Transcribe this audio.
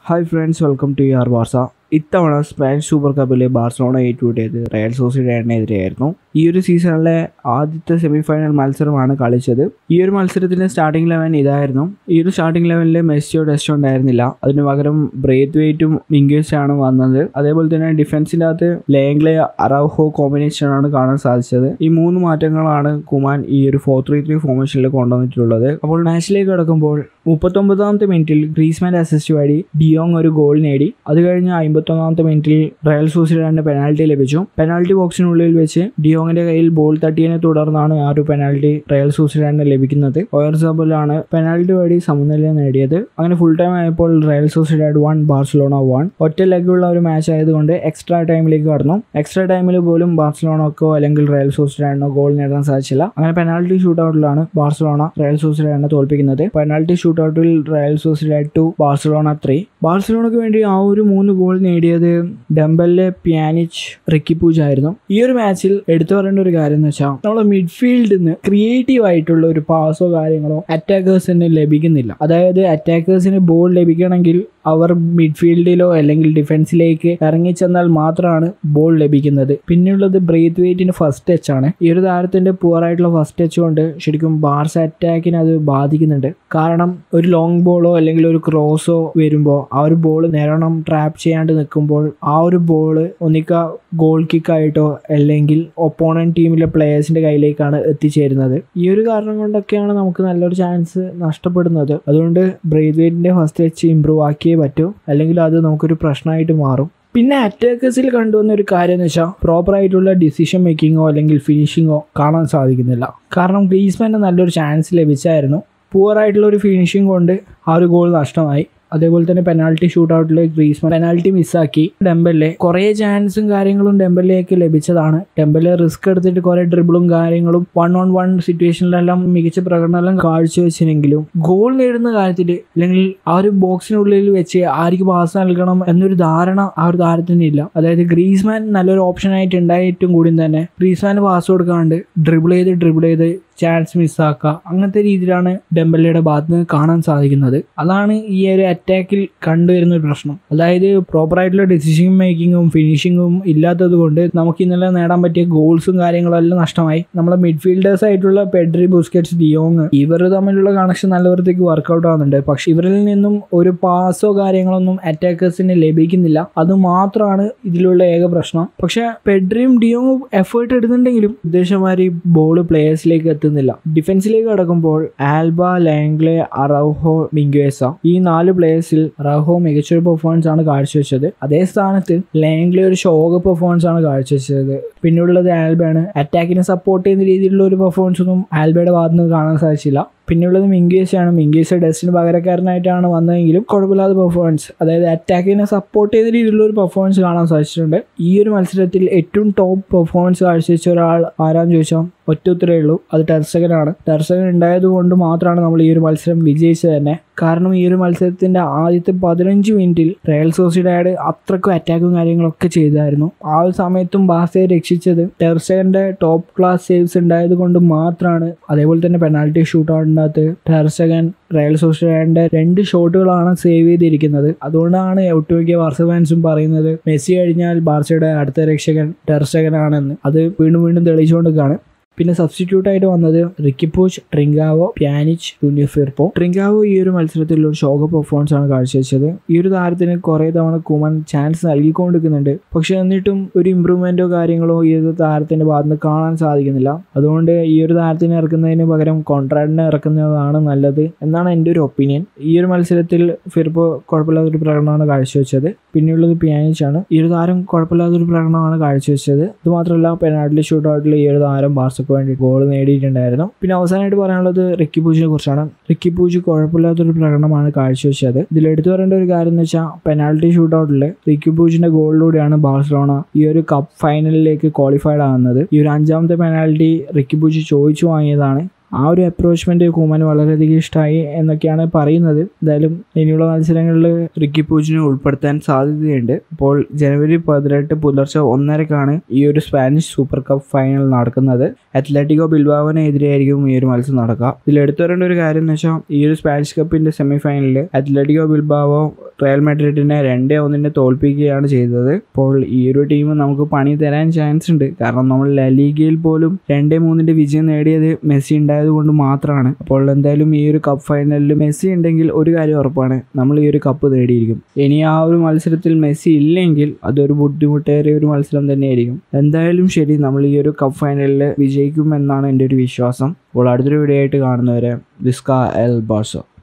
hi friends welcome to യാർ Barca ഇത്തവണ Spanish super കപ്പിൽ ബാർസലോണ ഏറ്റുമുട്ടിയത് റയൽ സോസിഡാഡിനെതിരെയായിരുന്നു ഈ ഒരു സീസണിലെ ആദ്യത്തെ സെമി ഫൈനൽ മത്സരമാണ് കളിച്ചത് ഈ ഒരു മത്സരത്തിന്റെ സ്റ്റാർട്ടിംഗ് ലെവൻ ഇതായിരുന്നു ഈ ഒരു സ്റ്റാർട്ടിംഗ് ലെവനിൽ മെസ്സിയോ ടെസ്റ്റോ ഉണ്ടായിരുന്നില്ല അതിന് പകരം ബ്രേത്ത് വെയിറ്റും മിങ്കേഴ്സാണ് വന്നത് അതേപോലെ തന്നെ ഡിഫൻസിൻ്റെ അകത്ത് ലേംഗ്ലെ അറൗഹോ കോമ്പിനേഷൻ ആണ് കാണാൻ സാധിച്ചത് ഈ മൂന്ന് മാറ്റങ്ങളാണ് കുമാൻ ഈ ഒരു ഫോർ ത്രീ ത്രീ ഫോർമേഷനിൽ കൊണ്ടുവന്നിട്ടുള്ളത് അപ്പോൾ മാച്ചിലേക്ക് കടക്കുമ്പോൾ മുപ്പത്തൊമ്പതാമത്തെ മിനിറ്റിൽ ഗ്രീസ്മാൻ്റെ അസിസ്റ്റ് വഴി ഡിയോങ് ഒരു ഗോൾ നേടി അത് കഴിഞ്ഞ് അമ്പത്തൊന്നാമത്തെ മിനിറ്റിൽ റയൽ സൂസിഡാന് പെനാൽറ്റി ലഭിച്ചു പെനാൽറ്റി ബോക്സിനുള്ളിൽ വെച്ച് ഡിയോങ്ങിന്റെ കയ്യിൽ ബോൾ തട്ടിയതിനെ തുടർന്നാണ് ആ ഒരു പെനാൽറ്റി റയൽ സൂസിഡാന് ലഭിക്കുന്നത് ഒയർസബലാണ് പെനാൽറ്റി വഴി സമനില നേടിയത് അങ്ങനെ ഫുൾ ടൈം ആയപ്പോൾ Real Sociedad one Barcelona one ഒറ്റ ലെഗുള്ള ഒരു മാച്ച് ആയതുകൊണ്ട് എക്സ്ട്രാ ടൈമിലേക്ക് കടന്നു എക്സ്ട്രാ ടൈമിൽ പോലും ബാർസലോണക്കോ അല്ലെങ്കിൽ റയൽ സൂസിഡാഡിനോ ഗോൾ നേടാൻ സാധിച്ചില്ല അങ്ങനെ പെനാൽറ്റി ഷൂട്ടൗട്ടിലാണ് ബാർസലോണ റയൽ സൂസിഡാഡിനെ തോൽപ്പിക്കുന്നത് പെനാൽറ്റി ഷൂട്ടൗട്ടിൽ Real Sociedad two Barcelona three ബാർസലോണയ്ക്ക് വേണ്ടി ആ ഒരു മൂന്ന് ഗോൾ നേടിയത് ഡംബല്ലെ പ്യാനിച്ച് റിക്കിപ്പൂജ് ആയിരുന്നു ഈ ഒരു മാച്ചിൽ എടുത്തു പറയേണ്ട ഒരു കാര്യം എന്ന് വെച്ചാൽ നമ്മളെ മിഡ്ഫീൽഡിൽ നിന്ന് ക്രിയേറ്റീവ് ആയിട്ടുള്ള ഒരു പാസോ കാര്യങ്ങളോ അറ്റാക്കേഴ്സിന് ലഭിക്കുന്നില്ല അതായത് അറ്റാക്കേഴ്സിന് ബോൾ ലഭിക്കണമെങ്കിൽ അവർ മിഡ്ഫീൽഡിലോ അല്ലെങ്കിൽ ഡിഫൻസിലേക്ക് ഇറങ്ങിച്ചെന്നാൽ മാത്രമാണ് ബോൾ ലഭിക്കുന്നത് പിന്നെയുള്ളത് ബ്രേത്ത് വെയിറ്റിന് ഫസ്റ്റ് ടച്ച് ആണ് ഈ ഒരു താരത്തിന്റെ പുവർ ആയിട്ടുള്ള ഫസ്റ്റ് ടച്ച് കൊണ്ട് ശരിക്കും ബാർസ് അറ്റാക്കിനെ അത് ബാധിക്കുന്നുണ്ട് കാരണം ഒരു ലോങ് ബോളോ അല്ലെങ്കിൽ ഒരു ക്രോസോ വരുമ്പോൾ ആ ഒരു ബോൾ നേരണം ട്രാപ്പ് ചെയ്യാണ്ട് നിൽക്കുമ്പോൾ ആ ഒരു ബോൾ ഒന്നിക്ക ഗോൾ കിക്കായിട്ടോ അല്ലെങ്കിൽ ഒപ്പോണന്റ് ടീമിലെ പ്ലേയേഴ്സിന്റെ കയ്യിലേക്കാണ് എത്തിച്ചേരുന്നത് ഈ ഒരു കാരണം കൊണ്ടൊക്കെയാണ് നമുക്ക് നല്ലൊരു ചാൻസ് നഷ്ടപ്പെടുന്നത് അതുകൊണ്ട് ബ്രേത്ത് വെയിറ്റിന്റെ ഫസ്റ്റ് ടച്ച് ഇമ്പ്രൂവ് ആക്കിയേ പറ്റൂ അല്ലെങ്കിൽ അത് നമുക്കൊരു പ്രശ്നമായിട്ട് മാറും പിന്നെ അറ്റാക്കേഴ്സിൽ കണ്ടുവന്ന ഒരു കാര്യം എന്ന് വെച്ചാൽ പ്രോപ്പർ ആയിട്ടുള്ള ഡിസിഷൻ മേക്കിങ്ങോ അല്ലെങ്കിൽ ഫിനിഷിങ്ങോ കാണാൻ സാധിക്കുന്നില്ല കാരണം ഗ്രീസ്മാന് നല്ലൊരു ചാൻസ് ലഭിച്ചായിരുന്നു പൂവർ ആയിട്ടുള്ള ഒരു ഫിനിഷിംഗ് കൊണ്ട് ആ ഒരു ഗോൾ നഷ്ടമായി അതേപോലെ തന്നെ പെനാൽറ്റി ഷൂട്ട് ഔട്ടിൽ ഗ്രീസ്മാൻ പെനാൽറ്റി മിസ്സാക്കി ഡെമ്പല്ലെ കുറേ ചാൻസും കാര്യങ്ങളും ഡെമ്പല്ലേക്ക് ലഭിച്ചതാണ് ഡെമ്പല്ലെ റിസ്ക് എടുത്തിട്ട് കുറേ ഡ്രിബിളും കാര്യങ്ങളും വൺ ഓൺ വൺ സിറ്റുവേഷനിലെല്ലാം മികച്ച പ്രകടനമെല്ലാം കാഴ്ചവെച്ചെങ്കിലും ഗോൾ നേടുന്ന കാര്യത്തിൽ അല്ലെങ്കിൽ ആ ഒരു ബോക്സിനുള്ളിൽ വെച്ച് ആർക്ക് പാസ് നൽകണം എന്നൊരു ധാരണ ആ ഒരു താരത്തിന് ഇല്ല അതായത് ഗ്രീസ്മാൻ നല്ലൊരു ഓപ്ഷൻ ആയിട്ട് ഉണ്ടായിട്ടും കൂടി തന്നെ ഗ്രീസ്മാന് പാസ് കൊടുക്കാണ്ട് ഡ്രിബിൾ ചെയ്ത് ഡ്രിബിൾ ചെയ്ത് ചാൻസ് മിസ്സാക്കുക അങ്ങനത്തെ രീതിയിലാണ് ഡെമ്പല്ലയുടെ ഭാഗത്ത് നിന്ന് കാണാൻ സാധിക്കുന്നത് അതാണ് ഈ ഒരു അറ്റാക്കിൽ കണ്ടുവരുന്ന ഒരു പ്രശ്നം അതായത് പ്രോപ്പർ ആയിട്ടുള്ള ഡിസിഷൻ മേക്കിങ്ങും ഫിനിഷിങ്ങും ഇല്ലാത്തത് കൊണ്ട് നമുക്ക് ഇന്നലെ നേടാൻ പറ്റിയ ഗോൾസും കാര്യങ്ങളും എല്ലാം നഷ്ടമായി നമ്മളെ മിഡ്ഫീൽഡേഴ്സ് ആയിട്ടുള്ള പെഡ്രി ബുസ്കറ്റ്സ് ഡിയോങ് ഇവർ തമ്മിലുള്ള കണക്ഷൻ നല്ല വൃത്തിക്ക് വർക്കൗട്ട് ആവുന്നുണ്ട് പക്ഷെ ഇവരിൽ നിന്നും ഒരു പാസോ കാര്യങ്ങളൊന്നും അറ്റാക്കേഴ്സിന് ലഭിക്കുന്നില്ല അത് മാത്രമാണ് ഇതിലുള്ള ഏക പ്രശ്നം പക്ഷെ പെഡ്രിയും ഡിയോങ്ങും എഫേർട്ട് എടുക്കുന്നുണ്ടെങ്കിലും ഉദ്ദേശമാതിരി ബോൾ പ്ലേയേഴ്സിലേക്ക് എത്തുന്നില്ല ഡിഫൻസിലേക്ക് കടക്കുമ്പോൾ ആൽബ ലാംഗ്ലെ അറൗഹോ മിങ്കുവേസ ഈ നാല് പ്ലേയേഴ്സിൽ അറൗഹോ മികച്ചൊരു പെർഫോമൻസ് ആണ് കാഴ്ചവെച്ചത് അതേ സ്ഥാനത്ത് ലാംഗ്ലെ ഒരു ഷോക പെർഫോമൻസ് ആണ് കാഴ്ചവെച്ചത് പിന്നെയുള്ളത് ആൽബയാണ് അറ്റാക്കിനെ സപ്പോർട്ട് ചെയ്യുന്ന രീതിയിലുള്ള ഒരു പെർഫോമൻസ് ഒന്നും ആൽബയുടെ ഭാഗത്ത് നിന്ന് കാണാൻ സാധിച്ചില്ല പിന്നെയുള്ളത് മിങ്കേസാണ് മിങ്കേസ് ഡെസ്റ്റിന് പകരക്കാരനായിട്ടാണ് വന്നതെങ്കിലും കുഴപ്പമില്ലാത്ത പെർഫോമൻസ് അതായത് അറ്റാക്കിനെ സപ്പോർട്ട് ചെയ്ത രീതിയിലുള്ള ഒരു പെർഫോമൻസ് കാണാൻ സാധിച്ചിട്ടുണ്ട് ഈ ഒരു മത്സരത്തിൽ ഏറ്റവും ടോപ്പ് പെർഫോമൻസ് കാഴ്ചവെച്ച ഒരാൾ ആരാന്ന് ചോദിച്ചാൽ ഒറ്റ ഉത്തരേ ഉള്ളൂ അത് ടെർസകനാണ് ടെർസകൻ ഉണ്ടായത് കൊണ്ട് മാത്രമാണ് നമ്മൾ ഈ ഒരു മത്സരം വിജയിച്ചത് തന്നെ കാരണം ഈ ഒരു മത്സരത്തിന്റെ ആദ്യത്തെ പതിനഞ്ച് മിനിറ്റിൽ റയൽ സോസിഡാഡ് അത്രക്കും അറ്റാക്കും കാര്യങ്ങളൊക്കെ ചെയ്തായിരുന്നു ആ ഒരു സമയത്തും ബാസയെ രക്ഷിച്ചത് ടെർസകന്റെ ടോപ്പ് ക്ലാസ് സേവ്സ് ഉണ്ടായത് കൊണ്ട് മാത്രമാണ് അതേപോലെ തന്നെ പെനാൽറ്റി ഷൂട്ട് ഔട്ടിനകത്ത് ടെർസകൻ റയൽ സോസിഡാഡിന്റെ രണ്ട് ഷോട്ടുകളാണ് സേവ് ചെയ്തിരിക്കുന്നത് അതുകൊണ്ടാണ് ഒട്ടുമിക്ക ബാർസ ഫാൻസും പറയുന്നത് മെസ്സി കഴിഞ്ഞാൽ ബാർസയുടെ അടുത്ത രക്ഷകൻ ടെർസകനാണെന്ന് അത് വീണ്ടും വീണ്ടും തെളിയിച്ചുകൊണ്ടിരിക്കുകയാണ് പിന്നെ സബ്സ്റ്റിറ്റ്യൂട്ട് ആയിട്ട് വന്നത് Riqui Puig Trincao Pjanic Junior Firpo Trincao ഈ ഒരു മത്സരത്തിൽ ഒരു ഷോക പെർഫോമൻസ് ആണ് കാഴ്ചവെച്ചത് ഈ ഒരു താരത്തിന് കുറേ തവണ കുമൻ ചാൻസ് നൽകിക്കൊണ്ടിരിക്കുന്നുണ്ട് പക്ഷെ എന്നിട്ടും ഒരു ഇമ്പ്രൂവ്മെന്റോ കാര്യങ്ങളോ ഈ ഒരു താരത്തിന്റെ ഭാഗത്ത് നിന്ന് കാണാൻ സാധിക്കുന്നില്ല അതുകൊണ്ട് ഈ ഒരു താരത്തിനെ ഇറക്കുന്നതിന് പകരം കോൺട്രാക്ടിനെ ഇറക്കുന്നതാണ് നല്ലത് എന്നാണ് എൻ്റെ ഒരു ഒപ്പീനിയൻ ഈ ഒരു മത്സരത്തിൽ ഫിർപ്പോ കുഴപ്പമില്ലാത്തൊരു പ്രകടനമാണ് കാഴ്ചവെച്ചത് പിന്നെയുള്ളത് പ്യാനിച്ചാണ് ഈ ഒരു താരം കുഴപ്പമില്ലാത്തൊരു പ്രകടനമാണ് കാഴ്ചവെച്ചത് ഇത് മാത്രമല്ല പെനാൽറ്റി ഷൂട്ട് ഔട്ടിൽ ഈ ഒരു താരം ബാർസ ബാഴ്സക്ക് വേണ്ടി ഗോൾ നേടിയിട്ടുണ്ടായിരുന്നു പിന്നെ അവസാനമായിട്ട് പറയാനുള്ളത് റിക്കി പൂജിനെ കുറിച്ചാണ് റിക്കി പൂജി കുഴപ്പമില്ലാത്തൊരു പ്രകടനമാണ് കാഴ്ചവെച്ചത് ഇതിൽ എടുത്തു പറയേണ്ട ഒരു കാര്യം എന്ന് വെച്ചാൽ പെനാൽറ്റി ഷൂട്ട് ഔട്ടിൽ റിക്കി പൂജിന്റെ ഗോളിലൂടെയാണ് ബാഴ്സലോണ ഈ ഒരു കപ്പ് ഫൈനലിലേക്ക് ക്വാളിഫൈഡ് ആകുന്നത് ഈ ഒരു അഞ്ചാമത്തെ പെനാൽറ്റി റിക്കി പൂജി ചോദിച്ചു വാങ്ങിയതാണ് ആ ഒരു അപ്രോച്ച്മെന്റ് കുമാന് വളരെയധികം ഇഷ്ടമായി എന്നൊക്കെയാണ് പറയുന്നത് എന്തായാലും ഇനിയുള്ള മത്സരങ്ങളിൽ റിക്കി പൂജിനെ ഉൾപ്പെടുത്താൻ സാധ്യതയുണ്ട് അപ്പോൾ ജനുവരി പതിനെട്ട് പുലർച്ചെ ഒന്നരക്കാണ് ഈ ഒരു സ്പാനിഷ് സൂപ്പർ കപ്പ് ഫൈനൽ നടക്കുന്നത് അത്ലറ്റിക്കോ ബിൽബാവിനെതിരെയായിരിക്കും ഈ ഒരു മത്സരം നടക്കുക ഇതിൽ എടുത്തു വരേണ്ട ഒരു കാര്യം എന്ന് വെച്ചാൽ ഈ ഒരു സ്പാനിഷ് കപ്പിന്റെ സെമി ഫൈനലിൽ അത്ലറ്റിക്കോ ബിൽബാവോ റയൽ മാഡ്രിഡിനെ രണ്ടേ ഒന്നിനെ തോൽപ്പിക്കുകയാണ് ചെയ്തത് അപ്പോൾ ഈ ഒരു ടീം നമുക്ക് പണി തരാൻ ചാൻസ് ഉണ്ട് കാരണം നമ്മൾ ലലീഗയിൽ പോലും രണ്ടേ മൂന്നിന്റെ വിജയം നേടിയത് മെസ്സി ഉണ്ടായത് കൊണ്ട് മാത്രമാണ് അപ്പോൾ എന്തായാലും ഈ ഒരു കപ്പ് ഫൈനലിൽ മെസ്സി ഉണ്ടെങ്കിൽ ഒരു കാര്യം ഉറപ്പാണ് നമ്മൾ ഈ ഒരു കപ്പ് നേടിയിരിക്കും ഇനി ആ ഒരു മത്സരത്തിൽ മെസ്സി ഇല്ലെങ്കിൽ അതൊരു ബുദ്ധിമുട്ടേറിയ ഒരു മത്സരം തന്നെയായിരിക്കും എന്തായാലും ശരി നമ്മൾ ഈ ഒരു കപ്പ് ഫൈനലിൽ വിജയിക്കും എന്നാണ് എൻ്റെ ഒരു വിശ്വാസം അപ്പോൾ അടുത്തൊരു വീഡിയോ ആയിട്ട് കാണുന്നവരെ വിസ്ക എൽ ബാസോ